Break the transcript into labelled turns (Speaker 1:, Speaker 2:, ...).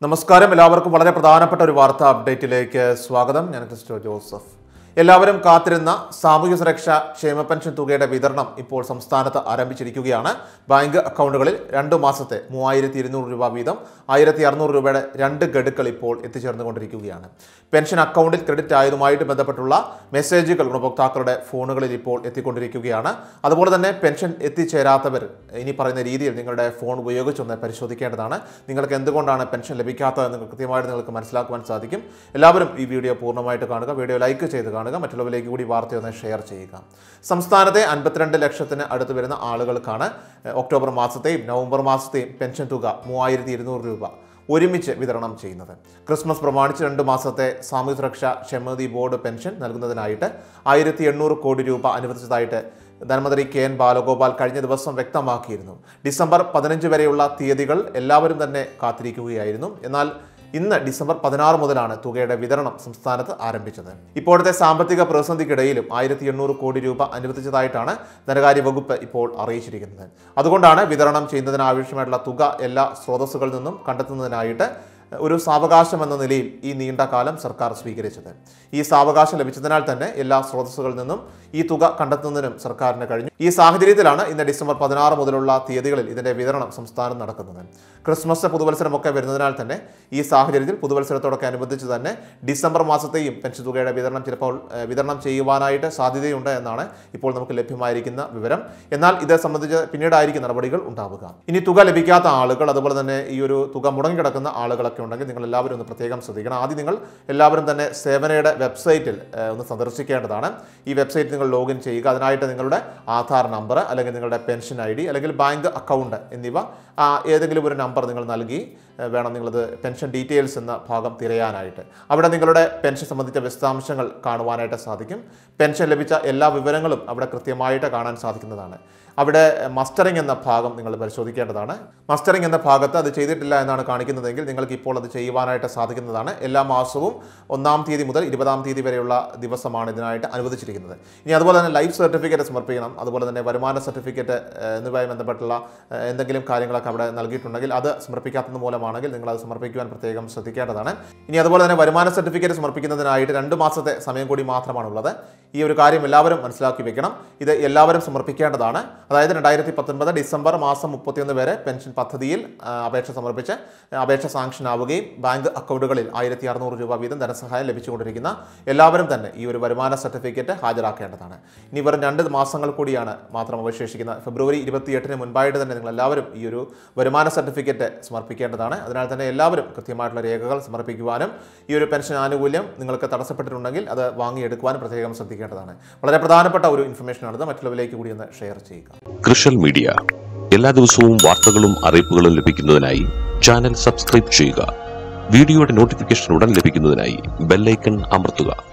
Speaker 1: നമസ്കാരം എല്ലാവർക്കും വളരെ പ്രധാനപ്പെട്ട ഒരു വാർത്താ അപ്ഡേറ്റിലേക്ക് സ്വാഗതം ഞാൻ ക്രിസ്റ്റോ ജോസഫ് എല്ലാവരും കാത്തിരുന്ന സാമൂഹ്യ സുരക്ഷാ ക്ഷേമ പെൻഷൻ തുകയുടെ വിതരണം ഇപ്പോൾ സംസ്ഥാനത്ത് ആരംഭിച്ചിരിക്കുകയാണ് ബാങ്ക് അക്കൗണ്ടുകളിൽ രണ്ട് മാസത്തെ മൂവായിരത്തി ഇരുന്നൂറ് രൂപ വീതം ആയിരത്തി അറുന്നൂറ് രൂപയുടെ രണ്ട് ഗഡുക്കൾ ഇപ്പോൾ എത്തിച്ചേർന്നുകൊണ്ടിരിക്കുകയാണ് പെൻഷൻ അക്കൗണ്ടിൽ ക്രെഡിറ്റ് ആയതുമായിട്ട് ബന്ധപ്പെട്ടുള്ള മെസ്സേജുകൾ ഗുണഭോക്താക്കളുടെ ഫോണുകളിൽ ഇപ്പോൾ എത്തിക്കൊണ്ടിരിക്കുകയാണ് അതുപോലെ തന്നെ പെൻഷൻ എത്തിച്ചേരാത്തവർ ഇനി പറയുന്ന രീതിയിൽ നിങ്ങളുടെ ഫോൺ ഉപയോഗിച്ചൊന്ന് പരിശോധിക്കേണ്ടതാണ് നിങ്ങൾക്ക് എന്തുകൊണ്ടാണ് പെൻഷൻ ലഭിക്കാത്തതെന്ന് കൃത്യമായിട്ട് നിങ്ങൾക്ക് മനസ്സിലാക്കുവാൻ സാധിക്കും എല്ലാവരും ഈ വീഡിയോ പൂർണ്ണമായിട്ട് കാണുക വീഡിയോ ലൈക്ക് ചെയ്ത് കാണുക മറ്റുള്ളവരിലേക്ക് കൂടി വാർത്തയൊന്ന് ഷെയർ ചെയ്യുക സംസ്ഥാനത്തെ അൻപത്തിരണ്ട് ലക്ഷത്തിന് അടുത്ത് വരുന്ന ആളുകൾക്കാണ് ഏഹ്, ഒക്ടോബർ മാസത്തെയും നവംബർ മാസത്തെയും പെൻഷൻ തുക മൂവായിരത്തി ഇരുന്നൂറ് രൂപ ഒരുമിച്ച് വിതരണം ചെയ്യുന്നത് ക്രിസ്മസ് പ്രമാണിച്ച് രണ്ട് മാസത്തെ സാമൂഹ്യ സുരക്ഷാ ക്ഷേമനിധി ബോർഡ് പെൻഷൻ നൽകുന്നതിനായിട്ട് ആയിരത്തി എണ്ണൂറ് കോടി രൂപ അനുവദിച്ചതായിട്ട് ധനമന്ത്രി കെ എൻ ബാലഗോപാൽ കഴിഞ്ഞ ദിവസം വ്യക്തമാക്കിയിരുന്നു ഡിസംബർ പതിനഞ്ച് വരെയുള്ള തീയതികൾ എല്ലാവരും തന്നെ കാത്തിരിക്കുകയായിരുന്നു എന്നാൽ ഇന്ന് ഡിസംബർ പതിനാറ് മുതലാണ് തുകയുടെ വിതരണം സംസ്ഥാനത്ത് ആരംഭിച്ചത് ഇപ്പോഴത്തെ സാമ്പത്തിക പ്രതിസന്ധിക്കിടയിലും ആയിരത്തി എണ്ണൂറ് കോടി രൂപ അനുവദിച്ചതായിട്ടാണ് ധനകാര്യ വകുപ്പ് ഇപ്പോൾ അറിയിച്ചിരിക്കുന്നത് അതുകൊണ്ടാണ് വിതരണം ചെയ്യുന്നതിന് ആവശ്യമായിട്ടുള്ള തുക എല്ലാ സ്രോതസ്സുകളിൽ നിന്നും കണ്ടെത്തുന്നതിനായിട്ട് ഒരു സാവകാശം എന്ന നിലയിൽ ഈ നീണ്ട കാലം സർക്കാർ സ്വീകരിച്ചത് ഈ സാവകാശം ലഭിച്ചതിനാൽ തന്നെ എല്ലാ സ്രോതസ്സുകളിൽ നിന്നും ഈ തുക കണ്ടെത്തുന്നതിനും സർക്കാരിന് കഴിഞ്ഞു ഈ സാഹചര്യത്തിലാണ് ഇന്ന് ഡിസംബർ പതിനാറ് മുതലുള്ള തീയതികളിൽ ഇതിന്റെ വിതരണം സംസ്ഥാനം നടക്കുന്നത് ക്രിസ്മസ് പുതുവത്സരമൊക്കെ വരുന്നതിനാൽ തന്നെ ഈ സാഹചര്യത്തിൽ പുതുവത്സരത്തോടൊക്കെ അനുബന്ധിച്ച് തന്നെ ഡിസംബർ മാസത്തെയും പെൻഷൻ തുകയുടെ വിതരണം ചിലപ്പോൾ ഏഹ്, വിതരണം ചെയ്യുവാനായിട്ട് സാധ്യതയുണ്ട് എന്നാണ് ഇപ്പോൾ നമുക്ക് ലഭ്യമായിരിക്കുന്ന വിവരം എന്നാൽ ഇത് സംബന്ധിച്ച് പിന്നീടായിരിക്കും നടപടികൾ ഉണ്ടാവുക ഇനി തുക ലഭിക്കാത്ത ആളുകൾ അതുപോലെ തന്നെ ഈ ഒരു തുക മുടങ്ങിക്കിടക്കുന്ന ആളുകളൊക്കെ ഉണ്ടെങ്കിൽ നിങ്ങൾ എല്ലാവരും ഒന്ന് പ്രത്യേകം ശ്രദ്ധിക്കണം ആദ്യം നിങ്ങൾ എല്ലാവരും തന്നെ സേവനയുടെ വെബ്സൈറ്റിൽ ഏഹ്, ഒന്ന് സന്ദർശിക്കേണ്ടതാണ് ഈ വെബ്സൈറ്റ് നിങ്ങൾ ലോഗിൻ ചെയ്യുക അതിനായിട്ട് നിങ്ങളുടെ ആധാർ നമ്പർ അല്ലെങ്കിൽ നിങ്ങളുടെ പെൻഷൻ ഐ ഡി അല്ലെങ്കിൽ ബാങ്ക് അക്കൗണ്ട് എന്നിവ ആ, ഏതെങ്കിലും ഒരു നമ്പർ നിങ്ങൾ നൽകി ഏഹ്, വേണം നിങ്ങളത് പെൻഷൻ ഡീറ്റെയിൽസ് എന്ന ഭാഗം തിരയാനായിട്ട് അവിടെ നിങ്ങളുടെ പെൻഷൻ സംബന്ധിച്ച വിശദാംശങ്ങൾ കാണുവാനായിട്ട് സാധിക്കും പെൻഷൻ ലഭിച്ച എല്ലാ വിവരങ്ങളും അവിടെ കൃത്യമായിട്ട് കാണാൻ സാധിക്കുന്നതാണ് അവിടെ മസ്റ്ററിംഗ് എന്ന ഭാഗം നിങ്ങൾ പരിശോധിക്കേണ്ടതാണ് മസ്റ്ററിംഗ് എന്ന ഭാഗത്ത് അത് ചെയ്തിട്ടില്ല എന്നാണ് കാണിക്കുന്നതെങ്കിൽ നിങ്ങൾക്ക് ഇപ്പോൾ അത് ചെയ്യുവാനായിട്ട് സാധിക്കുന്നതാണ് എല്ലാ മാസവും ഒന്നാം തീയതി മുതൽ ഇരുപതാം തീയതി വരെയുള്ള ദിവസമാണ് ഇതിനായിട്ട് അനുവദിച്ചിരിക്കുന്നത് ഇനി അതുപോലെ തന്നെ ലൈഫ് സർട്ടിഫിക്കറ്റ് സമർപ്പിക്കണം അതുപോലെ തന്നെ വരുമാന സർട്ടിഫിക്കറ്റ് ഏഹ്, എന്നിവയുമായി ബന്ധപ്പെട്ടുള്ള ഏഹ്, എന്തെങ്കിലും കാര്യങ്ങളൊക്കെ അവിടെ നൽകിയിട്ടുണ്ടെങ്കിൽ അത് സമർപ്പിക്കാത്തത് മൂലമാണെങ്കിൽ നിങ്ങൾ അത് സമർപ്പിക്കുവാൻ പ്രത്യേകം ശ്രദ്ധിക്കേണ്ടതാണ് ഇനി അതുപോലെ തന്നെ വരുമാന സർട്ടിഫിക്കറ്റ് സമർപ്പിക്കുന്നതിനായിട്ട് രണ്ട് മാസത്തെ സമയം കൂടി മാത്രമാണുള്ളത് ഈ ഒരു കാര്യം എല്ലാവരും മനസ്സിലാക്കി വെക്കണം ഇത് എല്ലാവരും സമർപ്പിക്കേണ്ടതാണ് അതായത് രണ്ടായിരത്തി പത്തൊൻപത് ഡിസംബർ മാസം മുപ്പത്തിയൊന്ന് വരെ പെൻഷൻ പദ്ധതിയിൽ ആ, അപേക്ഷ സമർപ്പിച്ച് അപേക്ഷ സാങ്ഷൻ ആവുകയും ബാങ്ക് അക്കൗണ്ടുകളിൽ ആയിരത്തി അറുന്നൂറ് രൂപ വീതം ധനസഹായം ലഭിച്ചുകൊണ്ടിരിക്കുന്ന എല്ലാവരും തന്നെ ഈ ഒരു വരുമാന സർട്ടിഫിക്കറ്റ് ഹാജരാക്കേണ്ടതാണ് ഇനി വെറും രണ്ട് മാസങ്ങൾ കൂടിയാണ് മാത്രം അവശേഷിക്കുന്നത് ഫെബ്രുവരി ഇരുപത്തിയെട്ടിന് മുൻപായിട്ട് തന്നെ നിങ്ങൾ എല്ലാവരും ഈ ഒരു വരുമാന സർട്ടിഫിക്കറ്റ് സമർപ്പിക്കേണ്ടതാണ് അതിനാൽ തന്നെ എല്ലാവരും കൃത്യമായിട്ടുള്ള രേഖകൾ സമർപ്പിക്കുവാനും ഈ ഒരു പെൻഷൻ ആനുകൂല്യം നിങ്ങൾക്ക് തടസ്സപ്പെട്ടിട്ടുണ്ടെങ്കിൽ അത് വാങ്ങിയെടുക്കുവാനും പ്രത്യേകം ശ്രദ്ധിക്കേണ്ടതാണ് വളരെ പ്രധാനപ്പെട്ട ഒരു ഇൻഫർമേഷനാണിത് മറ്റുള്ളവരിലേക്ക് കൂടി ഒന്ന് ഷെയർ ചെയ്യുക
Speaker 2: കൃഷൽ മീഡിയ എല്ലാ ദിവസവും വാർത്തകളും അറിയിപ്പുകളും ലഭിക്കുന്നതിനായി ചാനൽ സബ്സ്ക്രൈബ് ചെയ്യുക വീഡിയോയുടെ നോട്ടിഫിക്കേഷൻ ഉടൻ ലഭിക്കുന്നതിനായി ബെല്ലൈക്കൺ അമർത്തുക